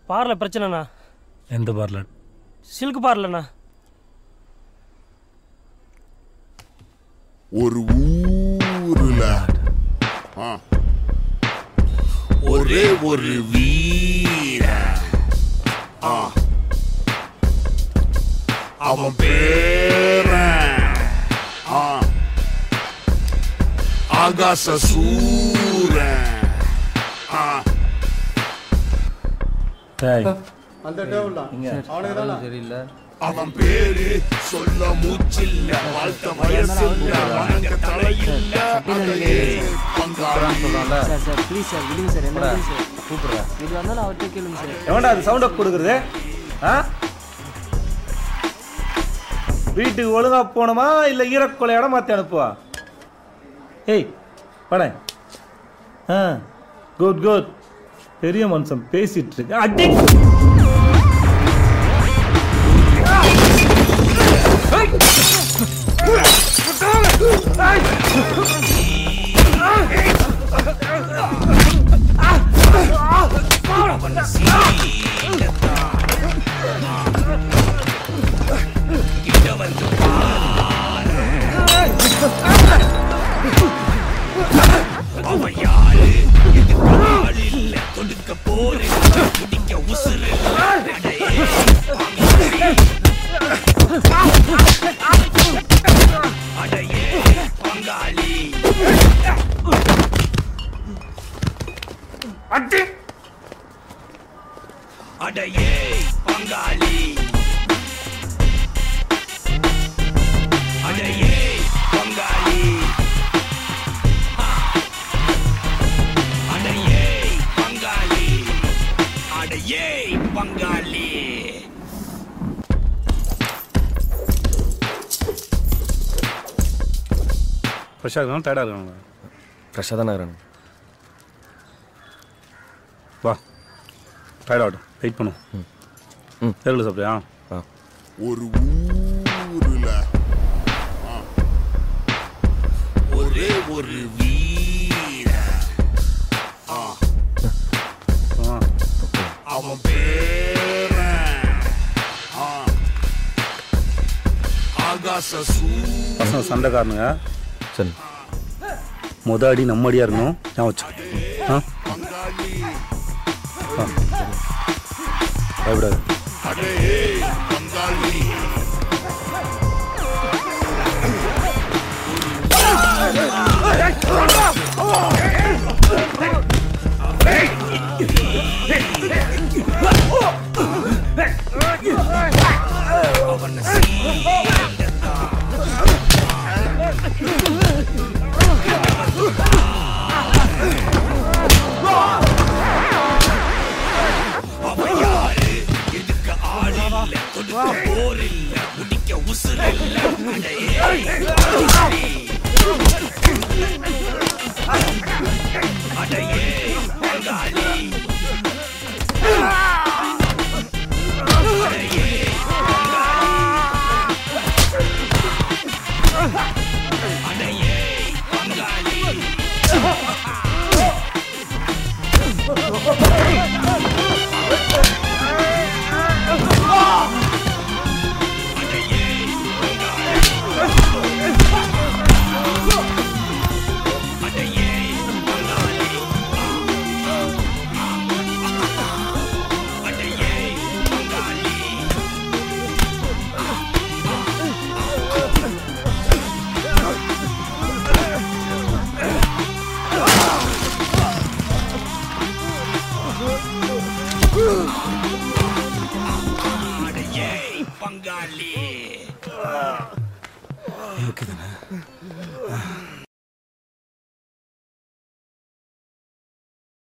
பார்ல பிரச்சனைண்ணா எந்த பார்ல சில்க் பார்லண்ணா ஒரு ஊருல ஆ, ஒரே ஒரு வீர ஆ, அவன் பேர ஆகாச சூரன் ஆ, டேய் அந்த டேபிள் தான் அவனுக்கு தான் சரியில்லை அவன் பேரு சொல்ல மூச்சில்ல வாழ்த்த வயசில்ல வணங்க தலையில்ல அதையே பங்காளி சொல்றான்ல சார் சார் ப்ளீஸ் சார் விடுங்க சார் என்ன விடுங்க சார் கூப்பிடுறேன் இது வந்தாலும் அவர்கிட்ட கேளுங்க சார் எவன்டா அது சவுண்ட் கொடுக்குறது ஆ வீட்டுக்கு ஒழுங்கா போகணுமா இல்லை ஈரக்கொலையோட மாற்றி அனுப்புவா ஏய் பட ஆ குட் குட் பெரிய மனுஷன் பேசிட்டு இருக்கு அடி அடையே பங்காளி அடையே பங்காளி ஆ. அடையே பங்காளி அடையே பங்காளி ஃப்ரெஷ்ஷாக இருக்கணும் டயர்டாக இருக்காங்க ஃப்ரெஷ்ஷாக தானே இருக்கிறாங்க வா டயர்ட் ஆகட்டும் வெயிட் பண்ணும் ம். தெருவில் சாப்பிட்டியா ஆ ஒரு ஊருல ஆ, ஒரே ஒரு வீர ஆ, ஆ அவன் பேர ஆ, ஆகாச சூ பசங்க சண்டைக்காரனுங்க சரி மொத அடி நம்ம அடியாக இருக்கணும் ஞாபகம் வச்சு ஆ பங்காளி ஆ. பயப்படாது அடே பங்காளி அவன் யாரு எதுக்கு ஆள் இல்ல கொடுக்க போர் இல்ல முடிக்க உசுர் இல்ல அடையே பங்காளி. அடையே பங்காளி அடையே பங்காளி அடையே பங்காளி அடையே பங்காளி அடையே பங்காளி அடையே பங்காளி ஓகே தானே